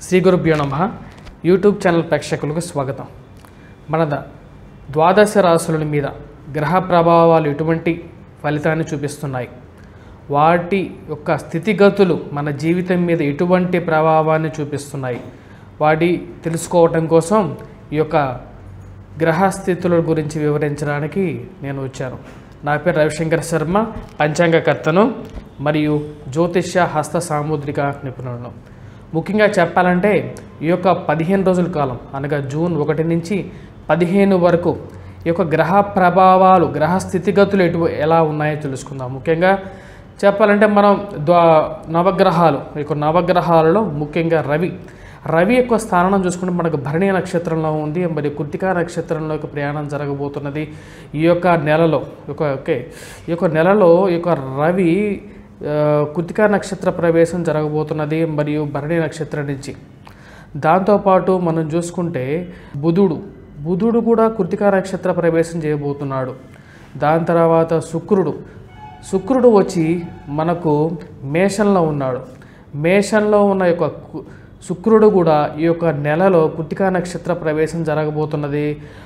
శ్రీ గురుభ్యో నమ YouTube channel ప్రేక్షకులకు స్వాగతం మన ద- ద్వాదశ రాశుల మీద గ్రహ ప్రభావాలు ఎటువంటి ఫలితాన్ని చూపిస్తున్నాయి వాటి యొక్క స్థితిగతులు మన జీవితం మీద ఎటువంటి ప్రభావాన్ని చూపిస్తున్నాయి వాటి తెలుసుకోవటం కోసం ఈ యొక్క గ్రహస్థితుల గురించి వివరించడానికి నేను వచ్చాను నా పేరు రవిశంకర్ శర్మ పంచాంగకర్తను మరియు జ్యోతిష్య హస్త సాముద్రిక నిపుణులను ముఖ్యంగా చెప్పాలంటే ఈ యొక్క పదిహేను రోజుల కాలం అనగా జూన్ ఒకటి నుంచి పదిహేను వరకు ఈ యొక్క గ్రహ ప్రభావాలు గ్రహ స్థితిగతులు ఎటు ఎలా ఉన్నాయో తెలుసుకుందాం ముఖ్యంగా చెప్పాలంటే మనం ద్వా నవగ్రహాలు ఈ యొక్క నవగ్రహాలలో ముఖ్యంగా రవి రవి యొక్క స్థానం చూసుకుంటే మనకు భరణి నక్షత్రంలో ఉంది మరి కృతికా నక్షత్రంలోకి ప్రయాణం జరగబోతున్నది ఈ యొక్క నెలలో ఒక ఓకే ఈ యొక్క నెలలో ఈ యొక్క రవి ఆ, కృతికా నక్షత్ర ప్రవేశం జరగబోతున్నది మరియు భరణి నక్షత్రం నుంచి దాంతోపాటు మనం చూసుకుంటే బుధుడు బుధుడు కూడా కృతికా నక్షత్ర ప్రవేశం చేయబోతున్నాడు దాని తర్వాత శుక్రుడు శుక్రుడు వచ్చి మనకు మేషంలో ఉన్నాడు మేషంలో ఉన్న యొక్క కు- శుక్రుడు కూడా ఈ యొక్క నెలలో కృతికా నక్షత్ర ప్రవేశం జరగబోతున్నది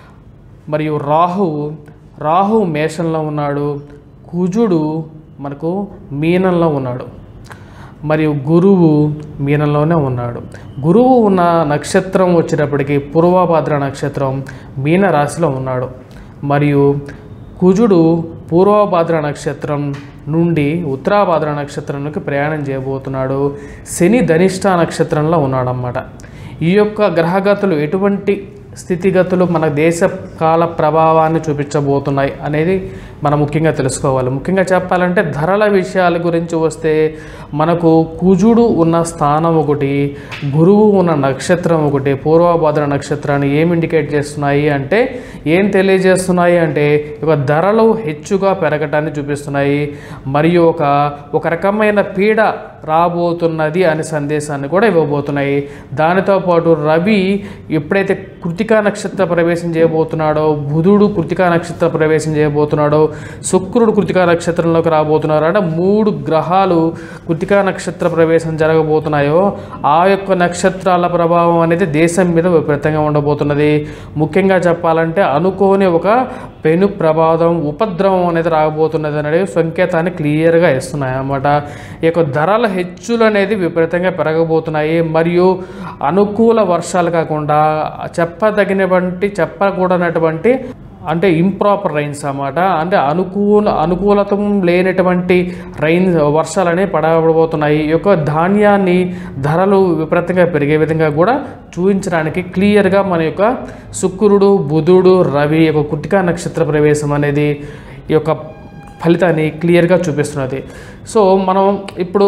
మరియు రాహువు రాహువు మేషంలో ఉన్నాడు కుజుడు మనకు మీనంలో ఉన్నాడు మరియు గురువు మీనంలోనే ఉన్నాడు గురువు ఉన్న నక్షత్రం వచ్చేటప్పటికి పూర్వభద్ర నక్షత్రం మీన రాశిలో ఉన్నాడు మరియు కుజుడు పూర్వభద్ర నక్షత్రం నుండి ఉత్తరాభద్ర నక్షత్రంలోకి ప్రయాణం చేయబోతున్నాడు శని ధనిష్ట నక్షత్రంలో ఉన్నాడన్నమాట ఈ యొక్క గ్రహగతులు ఎటువంటి స్థితిగతులు మన దేశ కాల ప్రభావాన్ని చూపించబోతున్నాయి అనేది మనం ముఖ్యంగా తెలుసుకోవాలి ముఖ్యంగా చెప్పాలంటే ధరల విషయాల గురించి వస్తే మనకు కుజుడు ఉన్న స్థానం ఒకటి గురువు ఉన్న నక్షత్రం ఒకటి పూర్వభద్ర నక్షత్రాన్ని ఏం ఇండికేట్ చేస్తున్నాయి అంటే ఏం తెలియజేస్తున్నాయి అంటే ఒక ధరలు హెచ్చుగా పెరగటాన్ని చూపిస్తున్నాయి మరియు ఒక ఒక రకమైన పీడ రాబోతున్నది అనే సందేశాన్ని కూడా ఇవ్వబోతున్నాయి దానితో పాటు రవి ఎప్పుడైతే కృతికా నక్షత్ర ప్రవేశం చేయబోతున్నాడో బుధుడు కృతికా నక్షత్ర ప్రవేశం చేయబోతున్నాడో శుక్రుడు కృతికా నక్షత్రంలోకి రాబోతున్నారు అంటే మూడు గ్రహాలు కృతికా నక్షత్ర ప్రవేశం జరగబోతున్నాయో ఆ యొక్క నక్షత్రాల ప్రభావం అనేది దేశం మీద విపరీతంగా ఉండబోతున్నది ముఖ్యంగా చెప్పాలంటే అనుకోని ఒక పెను ప్రమాదం ఉపద్రవం అనేది రాబోతున్నది అనేది సంకేతాన్ని క్లియర్గా ఇస్తున్నాయి అన్నమాట ఈ యొక్క ధరల హెచ్చులు అనేది విపరీతంగా పెరగబోతున్నాయి మరియు అనుకూల వర్షాలు కాకుండా చెప్పదగినటువంటి చెప్పకూడనటువంటి అంటే ఇంప్రాపర్ రైన్స్ అన్నమాట అంటే అనుకూల అనుకూలతం లేనటువంటి రైన్ వర్షాలనే పడబోతున్నాయి ఈ యొక్క ధాన్యాన్ని ధరలు విపరీతంగా పెరిగే విధంగా కూడా చూపించడానికి క్లియర్గా మన యొక్క శుక్రుడు బుధుడు రవి యొక్క కృతికా నక్షత్ర ప్రవేశం అనేది ఈ యొక్క ఫలితాన్ని క్లియర్గా చూపిస్తున్నది సో మనం ఇప్పుడు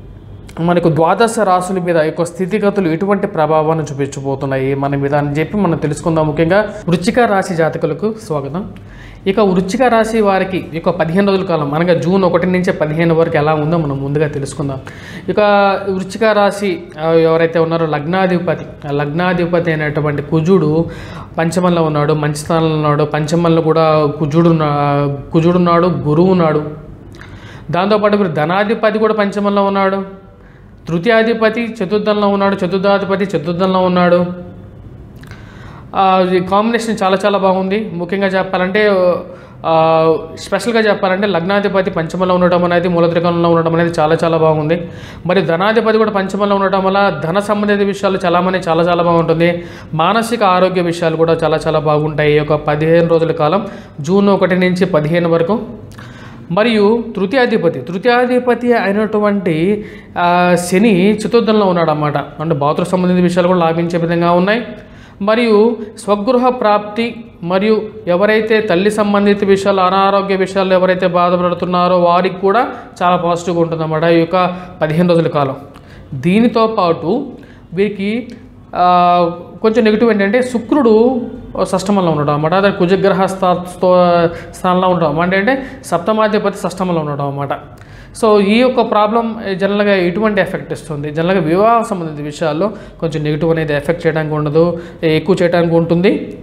మనకు ద్వాదశ రాశుల మీద యొక్క స్థితిగతులు ఎటువంటి ప్రభావాన్ని చూపించబోతున్నాయి మన మీద అని చెప్పి మనం తెలుసుకుందాం ముఖ్యంగా వృచ్చిక రాశి జాతకులకు స్వాగతం ఇక వృచ్చిక రాశి వారికి ఇక పదిహేను రోజుల కాలం అనగా జూన్ ఒకటి నుంచి పదిహేను వరకు ఎలా ఉందో మనం ముందుగా తెలుసుకుందాం ఇక వృచ్చిక రాశి ఆ, ఎవరైతే ఉన్నారో లగ్నాధిపతి ఆ లగ్నాధిపతి అయినటువంటి కుజుడు పంచమంలో ఉన్నాడు మంచి స్థానంలో ఉన్నాడు పంచమంలో కూడా కుజుడు ఉన్నా- కుజుడు ఉన్నాడు గురువు ఉన్నాడు దాంతోపాటు ఇప్పుడు ధనాధిపతి కూడా పంచమంలో ఉన్నాడు తృతీయాధిపతి చతుర్థంలో ఉన్నాడు చతుర్థాధిపతి చతుర్థంలో ఉన్నాడు ఆ, ఈ కాంబినేషన్ చాలా చాలా బాగుంది ముఖ్యంగా చెప్పాలంటే ఆ, స్పెషల్గా చెప్పాలంటే లగ్నాధిపతి పంచమంలో ఉండటం అనేది మూలత్రికంలో ఉండటం అనేది చాలా చాలా బాగుంది మరి ధనాధిపతి కూడా పంచమంలో ఉండటం వల్ల ధన సంబంధిత విషయాలు చాలామంది చాలా చాలా బాగుంటుంది మానసిక ఆరోగ్య విషయాలు కూడా చాలా చాలా బాగుంటాయి ఈ యొక్క పదిహేను రోజుల కాలం జూన్ ఒకటి నుంచి పదిహేను వరకు మరియు తృతీయాధిపతి తృతీయాధిపతి అయినటువంటి ఆ, శని చతుర్థంలో ఉన్నాడు అన్నమాట అంటే బాతుల సంబంధించిన విషయాలు కూడా లాభించే విధంగా ఉన్నాయి మరియు స్వగృహ ప్రాప్తి మరియు ఎవరైతే తల్లి సంబంధిత విషయాలు అనారోగ్య విషయాలు ఎవరైతే బాధపడుతున్నారో వారికి కూడా చాలా పాజిటివ్గా ఉంటుందన్నమాట ఈ యొక్క పదిహేను రోజుల కాలం దీనితో పాటు వీరికి ఆ, కొంచెం నెగిటివ్ ఏంటంటే శుక్రుడు షష్టమంలో ఉండడం అన్నమాట అదే కుజగ్రహ స్థా స్థో- స్థానంలో ఉండడం అంటే అంటే సప్తమాధిపతి షష్టమంలో ఉండడం అన్నమాట సో ఈ యొక్క ప్రాబ్లం జనరల్గా ఎటువంటి ఎఫెక్ట్ ఇస్తుంది జనరల్గా వివాహ సంబంధిత విషయాల్లో కొంచెం నెగిటివ్ అనేది ఎఫెక్ట్ చేయడానికి ఉండదు ఎక్కువ చేయడానికి ఉంటుంది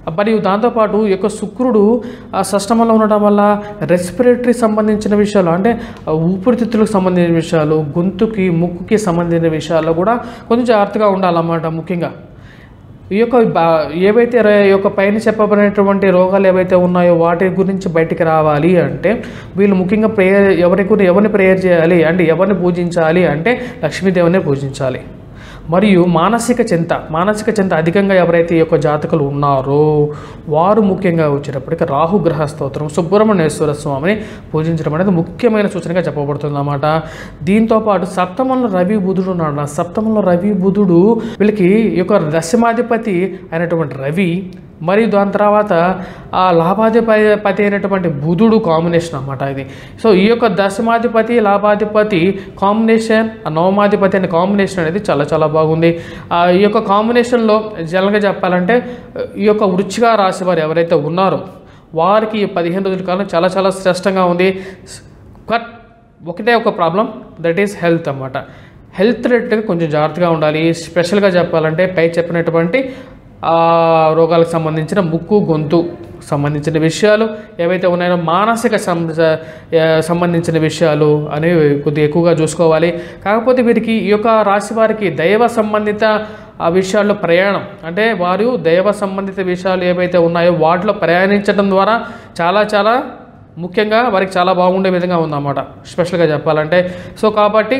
మరియు దాంతోపాటు ఈ యొక్క శుక్రుడు ఆ షష్టమంలో ఉండటం వల్ల రెస్పిరేటరీ సంబంధించిన విషయాలు అంటే ఆ ఊపిరితిత్తులకు సంబంధించిన విషయాలు గొంతుకి ముక్కుకి సంబంధించిన విషయాల్లో కూడా కొంచెం జాగ్రత్తగా ఉండాలన్నమాట ముఖ్యంగా ఈ యొక్క బా- ఏవైతే ర- ఈ యొక్క పైన చెప్పబడినటువంటి రోగాలు ఏవైతే ఉన్నాయో వాటి గురించి బయటికి రావాలి అంటే వీళ్ళు ముఖ్యంగా ప్రేయర్ ఎవరి గురి ఎవరిని ప్రేయర్ చేయాలి అంటే ఎవరిని పూజించాలి అంటే లక్ష్మీదేవిని పూజించాలి మరియు మానసిక చింత మానసిక చింత అధికంగా ఎవరైతే ఈ యొక్క జాతకులు ఉన్నారో వారు ముఖ్యంగా వచ్చేటప్పటికి రాహుగ్రహ స్తోత్రం సుబ్రహ్మణ్యేశ్వర స్వామిని పూజించడం అనేది ముఖ్యమైన సూచనగా చెప్పబడుతుంది అన్నమాట దీంతోపాటు సప్తమంలో రవి బుధుడు ఉన్నాడు ఆ సప్తమంలో రవి బుధుడు వీళ్ళకి ఈ యొక్క దశమాధిపతి అయినటువంటి రవి మరియు దాని తర్వాత ఆ లాభాధిపతి అయినటువంటి బుధుడు కాంబినేషన్ అన్నమాట ఇది సో ఈ యొక్క దశమాధిపతి లాభాధిపతి కాంబినేషన్ ఆ నవమాధిపతి అనే కాంబినేషన్ అనేది చాలా చాలా బాగుంది ఆ ఈ యొక్క కాంబినేషన్లో జనరల్గా చెప్పాలంటే ఈ యొక్క వృచ్చిక రాశి వారు ఎవరైతే ఉన్నారో వారికి ఈ పదిహేను రోజుల కాలం చాలా చాలా శ్రేష్టంగా ఉంది బట్ ఒకటే ఒక ప్రాబ్లం దట్ ఈస్ హెల్త్ అన్నమాట హెల్త్ రిలేటెడ్గా కొంచెం జాగ్రత్తగా ఉండాలి స్పెషల్గా చెప్పాలంటే పై చెప్పినటువంటి ఆ, రోగాలకు సంబంధించిన ముక్కు గొంతు సంబంధించిన విషయాలు ఏవైతే ఉన్నాయో మానసిక సం- ఆ, సంబంధించిన విషయాలు అనేవి కొద్దిగా ఎక్కువగా చూసుకోవాలి కాకపోతే వీరికి ఈ యొక్క రాశి వారికి దైవ సంబంధిత ఆ విషయాల్లో ప్రయాణం అంటే వారు దైవ సంబంధిత విషయాలు ఏవైతే ఉన్నాయో వాటిలో ప్రయాణించడం ద్వారా చాలా చాలా ముఖ్యంగా వారికి చాలా బాగుండే విధంగా ఉందన్నమాట స్పెషల్గా చెప్పాలంటే సో కాబట్టి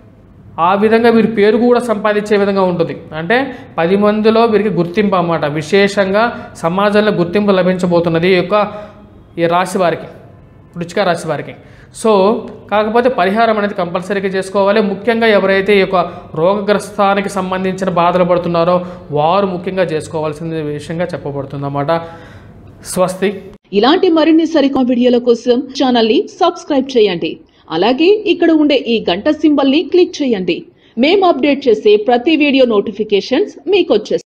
ఆ విధంగా వీరి పేరు కూడా సంపాదించే విధంగా ఉంటుంది అంటే పది మందిలో వీరికి గుర్తింపు అన్నమాట విశేషంగా సమాజంలో గుర్తింపు లభించబోతున్నది ఈ యొక్క ఈ రాశి వారికి వృచ్చిక రాశి వారికి సో కాకపోతే పరిహారం అనేది కంపల్సరీగా చేసుకోవాలి ముఖ్యంగా ఎవరైతే ఈ యొక్క రోగగ్రస్తానికి సంబంధించిన బాధలు పడుతున్నారో వారు ముఖ్యంగా చేసుకోవాల్సిన విషయంగా చెప్పబడుతుందన్నమాట స్వస్తి ఇలాంటి మరిన్ని సరికొత్త వీడియోల కోసం ఛానల్ ని సబ్స్క్రైబ్ చేయండి అలాగే ఇక్కడ ఉండే ఈ గంట సింబల్ ని క్లిక్ చేయండి మేము అప్డేట్ చేసే ప్రతి వీడియో నోటిఫికేషన్స్ మీకు వచ్చేస్తాయి